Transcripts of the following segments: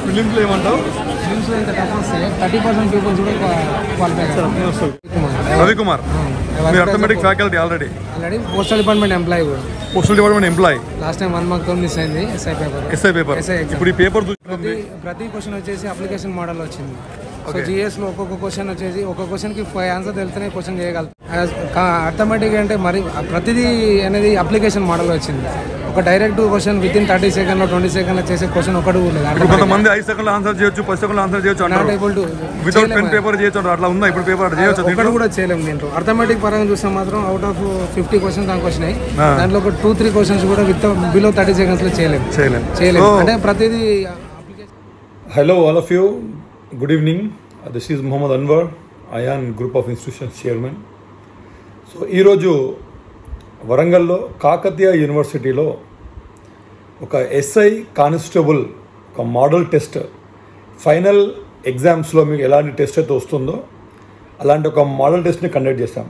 ఫిలిమ్స్లో ఏమంటావు ఫిలిమ్స్లో ఇంత టఫ్ వస్తే థర్టీ పర్సెంట్ పీపుల్స్ కూడా క్వాలిఫై రవి కుమార్ మీరు arithmetic faculty already already postal department employee కూడా postal department employee last time one మార్క్తో మిస్ అయింది SI paper SI paper SI exam. ఇప్పుడు ఈ పేపర్ చూస్తుంది ప్రతి ప్రతి క్వశ్చన్ వచ్చేసి అప్లికేషన్ మోడల్ వచ్చింది సో జిఎస్లో ఒక్కొక్క క్వశ్చన్ వచ్చేసి ఒక్కొక్క క్వశ్చన్కి ఫైవ్ ఆన్సర్ తెలిస్తేనే క్వశ్చన్ చేయగలుగుతాం అర్థమెటిక్ అంటే మరి ప్రతిదీ అనేది అప్లికేషన్ మోడల్ వచ్చింది ఒక direct question with in thirty సెకండ్లో ట్వంటీ సెకండ్లో చేసే క్వశ్చన్ ఒకటి కూడా లేదు ఇప్పుడు కొంతమంది ఐదు సెకండ్లో ఆన్సర్ చేయొచ్చు పది సెకండ్లో ఆన్సర్ చేయొచ్చు నాట్ అంటారు able to without pen paper చేయొచ్చు అంటారు అట్లా ఉందా ఇప్పుడు పేపర్ అట్లా చేయొచ్చు ఒకటి కూడా చేయలేము దీంట్లో అర్థమెటిక్ పరంగా చూస్తే మాత్రం అవుట్ ఆఫ్ ఫిఫ్టీ క్వశ్చన్స్ దానికి వచ్చినాయి ఆ. దాంట్లో ఒక టూ త్రీ క్వశ్చన్స్ కూడా విత్ బిలో థర్టీ సెకండ్స్లో చేయలేము చేయలేం చేయలేము అంటే ప్రతిదీ hello all of you good evening this is Mohammed Anwar Ayaan group of institutions chairman so ఈరోజు వరంగల్లో కాకతీయ యూనివర్సిటీలో ఒక ఎస్ఐ కానిస్టేబుల్ ఒక మోడల్ టెస్ట్ ఫైనల్ ఎగ్జామ్స్లో మీకు ఎలాంటి టెస్ట్ అయితే వస్తుందో అలాంటి ఒక మోడల్ టెస్ట్ని కండక్ట్ చేశాం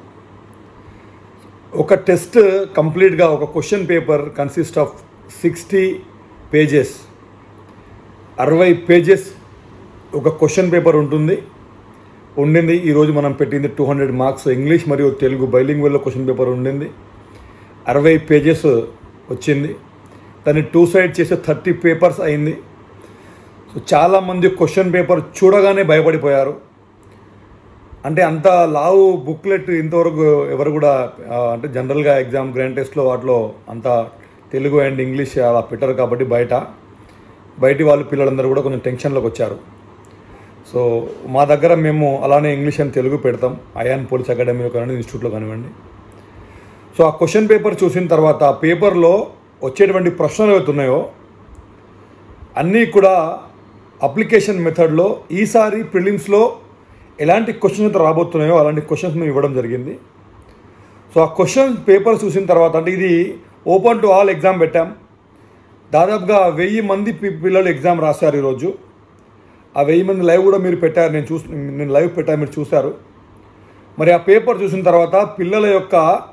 ఒక టెస్ట్ కంప్లీట్గా ఒక question paper consist of sixty pages అరవై పేజెస్ ఒక క్వశ్చన్ పేపర్ ఉంటుంది ఉండింది ఈరోజు మనం పెట్టింది టూ హండ్రెడ్ మార్క్స్ ఇంగ్లీష్ మరియు తెలుగు బైలింగ్వెల్లో క్వశ్చన్ పేపర్ ఉండింది అరవై పేజెస్ వచ్చింది దాన్ని టూ సైడ్ చేసే థర్టీ పేపర్స్ అయింది సో చాలామంది క్వశ్చన్ పేపర్ చూడగానే భయపడిపోయారు అంటే అంత లావు బుక్లెట్ ఇంతవరకు ఎవరు కూడా ఆ, అంటే జనరల్గా ఎగ్జామ్ గ్రాండ్ టెస్ట్లో వాటిలో అంత తెలుగు అండ్ ఇంగ్లీష్ అలా పెట్టరు కాబట్టి బయట బయటి వాళ్ళు పిల్లలందరూ కూడా కొంచెం టెన్షన్లోకి వచ్చారు సో మా దగ్గర మేము అలానే ఇంగ్లీష్ అండ్ తెలుగు పెడతాం అయాన్ పోలీస్ అకాడమీలో కానివ్వండి ఇన్స్టిట్యూట్లో కానివ్వండి సో ఆ క్వశ్చన్ పేపర్ చూసిన తర్వాత ఆ పేపర్లో వచ్చేటువంటి ప్రశ్నలు ఏవైతే ఉన్నాయో అన్నీ కూడా అప్లికేషన్ మెథడ్లో ఈసారి ప్రిలిమ్స్లో ఎలాంటి క్వశ్చన్స్ అయితే రాబోతున్నాయో అలాంటి క్వశ్చన్స్ మేము ఇవ్వడం జరిగింది సో ఆ క్వశ్చన్ పేపర్ చూసిన తర్వాత అంటే ఇది ఓపెన్ టు ఆల్ ఎగ్జామ్ పెట్టాం దాదాపుగా వెయ్యి మంది పి- పిల్లలు ఎగ్జామ్ రాశారు ఈరోజు ఆ వెయ్యి మంది లైవ్ కూడా మీరు పెట్టారు నేను చూసి నేను లైవ్ పెట్టాను మీరు చూశారు మరి ఆ పేపర్ చూసిన తర్వాత పిల్లల యొక్క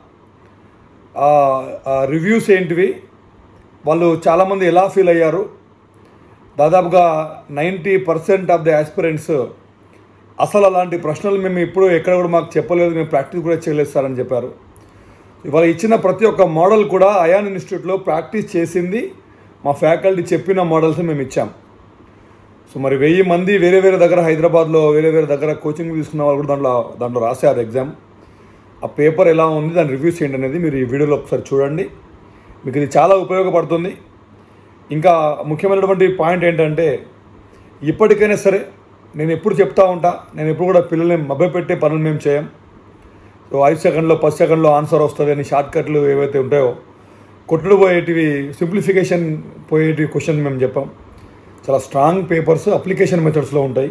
రివ్యూస్ ఏంటివి వాళ్ళు చాలామంది ఎలా ఫీల్ అయ్యారు దాదాపుగా ninety percent of the aspirants అసలు అలాంటి ప్రశ్నలు మేము ఇప్పుడు ఎక్కడ కూడా మాకు చెప్పలేదు మేము ప్రాక్టీస్ కూడా చేయలేదు సార్ అని చెప్పారు ఇవాళ ఇచ్చిన ప్రతి ఒక్క మోడల్ కూడా అయాన్ ఇన్స్టిట్యూట్లో ప్రాక్టీస్ చేసింది మా ఫ్యాకల్టీ చెప్పిన మోడల్స్ మేము ఇచ్చాం సో మరి వెయ్యి మంది వేరే వేరే దగ్గర హైదరాబాద్లో వేరే వేరే దగ్గర కోచింగ్ తీసుకున్న వాళ్ళు కూడా దాంట్లో దాంట్లో రాశారు ఎగ్జామ్ ఆ పేపర్ ఎలా ఉంది దాని రివ్యూస్ ఏంటి అనేది మీరు ఈ వీడియోలో ఒకసారి చూడండి మీకు ఇది చాలా ఉపయోగపడుతుంది ఇంకా ముఖ్యమైనటువంటి పాయింట్ ఏంటంటే ఇప్పటికైనా సరే నేను ఎప్పుడు చెప్తా ఉంటా నేను ఎప్పుడు కూడా పిల్లల్ని మభ్యపెట్టే పనులు మేము చేయం సో ఐదు సెకండ్లో పది సెకండ్లో ఆన్సర్ వస్తుంది అని షార్ట్ కట్లు ఏవైతే ఉంటాయో కొట్టుడు పోయేటివి సింప్లిఫికేషన్ పోయేటివి క్వశ్చన్ మేము చెప్పాం చాలా స్ట్రాంగ్ పేపర్స్ అప్లికేషన్ మెథడ్స్లో ఉంటాయి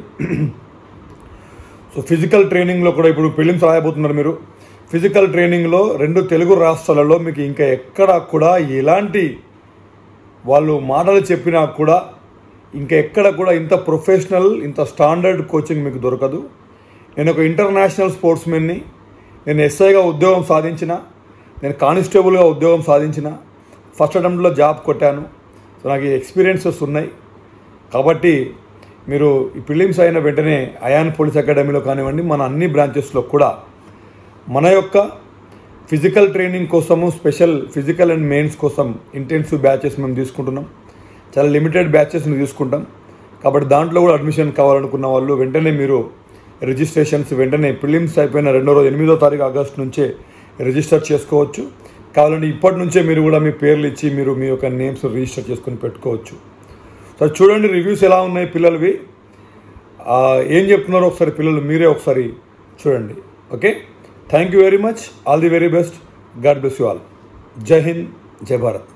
సో ఫిజికల్ ట్రైనింగ్లో కూడా ఇప్పుడు ప్రిలిమ్స్ రాయబోతున్నారు మీరు ఫిజికల్ ట్రైనింగ్లో రెండు తెలుగు రాష్ట్రాలలో మీకు ఇంకా ఎక్కడా కూడా ఎలాంటి వాళ్ళు మాటలు చెప్పినా కూడా ఇంకా ఎక్కడ కూడా ఇంత ప్రొఫెషనల్ ఇంత స్టాండర్డ్ కోచింగ్ మీకు దొరకదు నేను ఒక ఇంటర్నేషనల్ స్పోర్ట్స్మెన్ని నేను ఎస్ఐగా ఉద్యోగం సాధించిన నేను కానిస్టేబుల్గా ఉద్యోగం సాధించిన ఫస్ట్ అటెంప్ట్లో జాబ్ కొట్టాను సో నాకు ఈ ఎక్స్పీరియన్సెస్ ఉన్నాయి కాబట్టి మీరు ఈ ప్రిలిమ్స్ అయిన వెంటనే అయాన్ పోలీస్ అకాడమీలో కానివ్వండి మన అన్ని బ్రాంచెస్లో కూడా మన యొక్క ఫిజికల్ ట్రైనింగ్ కోసము స్పెషల్ ఫిజికల్ అండ్ మెయిన్స్ కోసం ఇంటెన్సివ్ బ్యాచెస్ మేము తీసుకుంటున్నాం చాలా లిమిటెడ్ బ్యాచెస్ని తీసుకుంటాం కాబట్టి దాంట్లో కూడా అడ్మిషన్ కావాలనుకున్న వాళ్ళు వెంటనే మీరు రిజిస్ట్రేషన్స్ వెంటనే ప్రిలిమ్స్ అయిపోయిన రెండో రోజు ఎనిమిదో తారీఖు ఆగస్టు నుంచే రిజిస్టర్ చేసుకోవచ్చు కావాలంటే ఇప్పటి నుంచే మీరు కూడా మీ పేర్లు ఇచ్చి మీరు మీ యొక్క నేమ్స్ రిజిస్టర్ చేసుకొని పెట్టుకోవచ్చు సో చూడండి రివ్యూస్ ఎలా ఉన్నాయి పిల్లలవి ఆ, ఏం చెప్తున్నారో ఒకసారి పిల్లలు మీరే ఒకసారి చూడండి okay thank you very much all the very best god bless you all జై హింద్ జై భారత్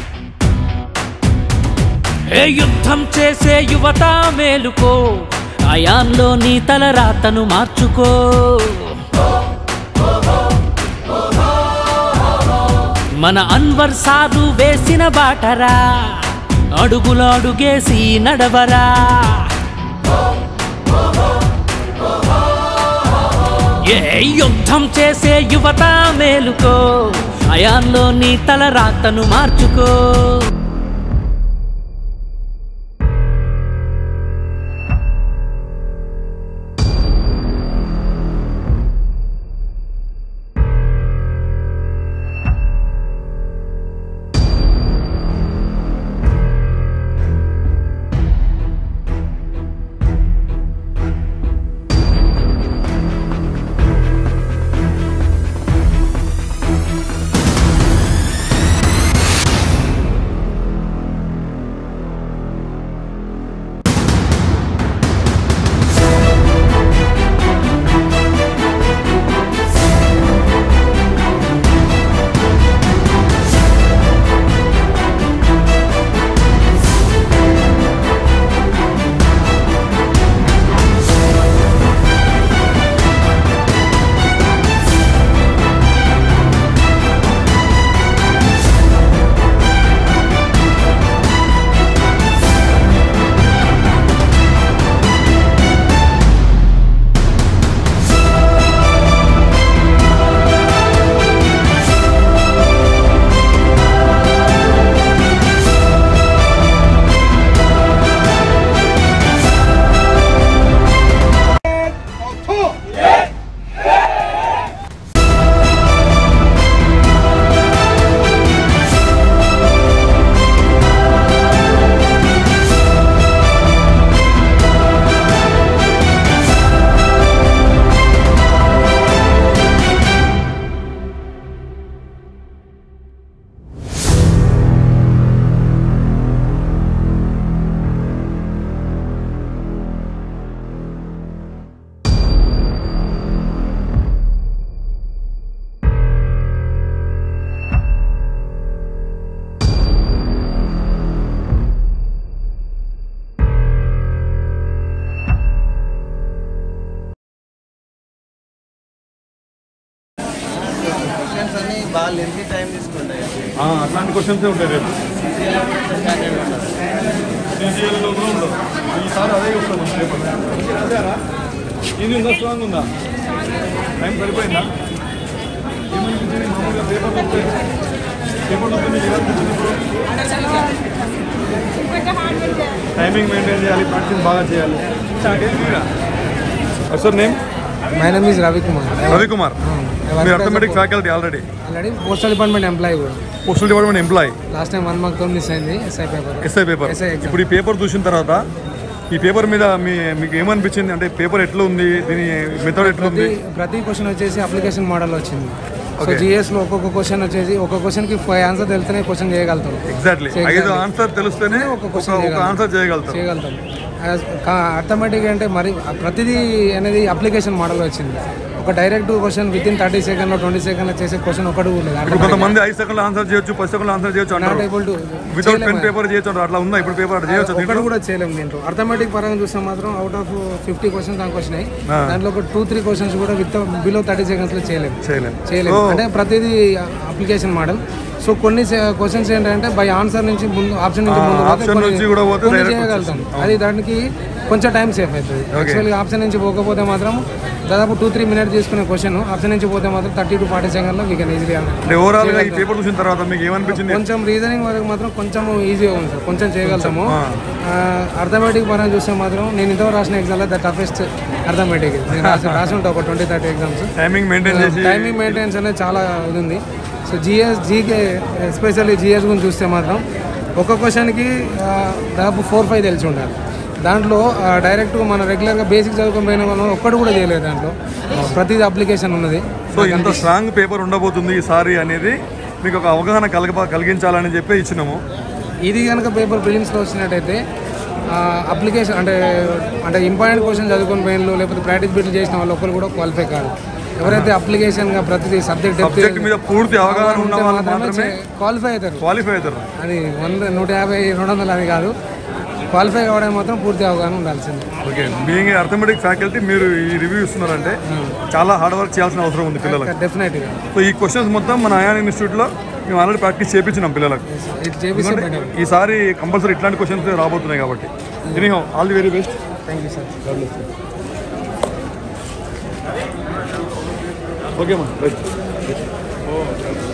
ఏ యుద్ధం చేసే యువత మేలుకో అయాన్లో నీ తల రాతను మార్చుకో మన అన్వర్ సాధు వేసిన బాటరా అడుగులు అడుగేసి నడవరా ఏ యుద్ధం చేసే యువత మేలుకో అయాన్లో నీ తల రాతను మార్చుకో క్వశ్చన్స్ అన్ని బాగా లెంతీ టైం తీసుకుంటాయి అట్లాంటి క్వశ్చన్స్ ఉంటాయి రేపు సీసీఎల్లో కూడా ఉండవు ఈసారి అదే వస్తుంది పేపర్ అదేరా ఇది ఉందా స్ట్రాంగ్ ఉందా టైం సరిపోయిందా ఏమనిపించింది మామూలుగా పేపర్ వస్తే పేపర్ వస్తే మీకు ఏమనిపించింది ఇప్పుడు టైమింగ్ మెయింటైన్ చేయాలి ప్రాక్టీస్ బాగా చేయాలి sir name my name is Ravi Kumar Ravikumar మీరు arithmetic faculty already already postal department employee కూడా postal department employee last time one మార్క్తో మిస్ అయింది SI paper SI paper SI exam. ఇప్పుడు ఈ పేపర్ చూసిన తర్వాత ఈ పేపర్ మీద మీ మీకు ఏమనిపించింది అంటే పేపర్ ఎట్లా ఉంది దీని మెథడ్ ఎట్లా ఉంది ప్రతి ప్రతి క్వశ్చన్ వచ్చేసి అప్లికేషన్ మోడల్ వచ్చింది సో Okay. జిఎస్ లో ఒక్కొక్క క్వశ్చన్ వచ్చేసి ఒక్కొక్క క్వశ్చన్ కి ఫైవ్ ఆన్సర్ తెలిస్తేనే క్వశ్చన్ చేయగలుగుతాం ఎగ్జాక్ట్లీ Exactly. ఐదు ఆన్సర్ తెలిస్తేనే ఒక ఒక question ఒక ఆన్సర్ చేయగలుగుతారు చేయగలుగుతాం అర్థమెటిక్ అంటే మరి ప్రతిదీ అనేది అప్లికేషన్ మోడల్ వచ్చింది ఒక direct question with in thirty second twenty second చేసే క్వశ్చన్ ఒకటి కూడా లేదు ఇప్పుడు కొంతమంది ఐదు సెకండ్లు ఆన్సర్ చేయొచ్చు పది సెకండ్లు ఆన్సర్ చేయొచ్చు నాట్ అంటారు able to without pen paper చేయొచ్చు అంటారు అట్లా ఉందా ఇప్పుడు పేపర్ అట్లా చేయొచ్చు ఒకటి దీంట్లో కూడా చేయలేము దీంట్లో అర్థమెటిక్ పరంగా చూస్తే మాత్రం అవుట్ ఆఫ్ ఫిఫ్టీ క్వశ్చన్స్ దానికి వచ్చినాయి దాంట్లో ఒక టూ త్రీ క్వశ్చన్స్ కూడా విత్ బిలో థర్టీ సెకండ్స్ లో చేయలేము చేయలేము చేయలేము అంటే ప్రతిదీ అప్లికేషన్ మోడల్ సో కొన్ని క్వశ్చన్స్ ఏంటంటే బై ఆన్సర్ నుంచి ముందు ఆప్షన్ నుంచి ముందు పోతే option కొన్ని- నుంచి కూడా పోతే కొన్ని direct చేయగలుగుతాం అది దానికి కొంచెం టైం సేఫ్ అవుతుంది యాక్చువల్గా ఆప్షన్ నుంచి పోకపోతే మాత్రం దాదాపు టూ త్రీ మినిట్ తీసుకునే క్వశ్చన్ ఆప్షన్ నుంచి పోతే మాత్రం థర్టీ టు ఫార్టీ సెకండ్లో వీ కెన్ ఈజీలీ అంటే ఓవరాల్ గా ఈ పేపర్ చూసిన తర్వాత మీకు ఏమనిపించింది కొంచెం రీజనింగ్ వరకు మాత్రం కొంచెం ఈజీగా ఉంది సార్ కొంచెం చేయగలుగుతాము అర్థమెటిక్ పరంగా చూస్తే మాత్రం నేను ఇంతవరకు రాసిన ఎగ్జామ్లో ద టఫెస్ట్ అర్థమెటిక్ నేను రాసి రాసి ఉంటా ఒక twenty thirty exams timing maintain చేసి టైమింగ్ మెయింటెనెన్స్ అనేది చాలా ఇది ఉంది so GS GK especially GS గురించి చూస్తే మాత్రం ఒక క్వశ్చన్కి దాదాపు ఫోర్ ఫైవ్ తెలిసి ఉండాలి దాంట్లో డైరెక్ట్ మన రెగ్యులర్గా బేసిక్ చదువుకొని పోయిన వాళ్ళు ఒక్కడు కూడా చేయలేదు దాంట్లో ప్రతిదీ అప్లికేషన్ ఉన్నది సో ఇంత స్ట్రాంగ్ పేపర్ ఉండబోతుంది ఈసారి అనేది మీకు ఒక అవగాహన కలగ కలిగించాలని చెప్పి ఇచ్చినాము ఇది కనుక పేపర్ ప్రిలిమ్స్లో వచ్చినట్టయితే అప్లికేషన్ అంటే అంటే ఇంపార్టెంట్ క్వశ్చన్ చదువుకొని పోయిన లేకపోతే ప్రాక్టీస్ బిట్లు చేసిన వాళ్ళు ఒక్కరు కూడా క్వాలిఫై కాదు ఎవరైతే అప్లికేషన్గా ప్రతిదీ సబ్జెక్ట్ సబ్జెక్ట్ మీద పూర్తి అవగాహన ఉన్న వాళ్ళు మాత్రమే క్వాలిఫై అవుతారు క్వాలిఫై అవుతారు అది వంద నూట యాభై రెండు వందలు అది కాదు క్వాలిఫై కావడం మాత్రం పూర్తి అవగాహన ఉండాల్సింది ఓకే బీయింగ్ అర్థమెటిక్ ఫ్యాకల్టీ మీరు ఈ రివ్యూ ఇస్తున్నారంటే చాలా హార్డ్ వర్క్ చేయాల్సిన అవసరం ఉంది పిల్లలకు డెఫినెట్గా సో ఈ క్వశ్చన్స్ మొత్తం మన అయాన్ ఇన్స్టిట్యూట్లో మేము ఆల్రెడీ ప్రాక్టీస్ చేయించినాం పిల్లలకు ఇది చేపిస్తే ఎందుకంటే బెటర్ ఈసారి కంపల్సరీ ఇట్లాంటి క్వశ్చన్స్ రాబోతున్నాయి కాబట్టి anyhow all the very best thank you sir okay మా రైట్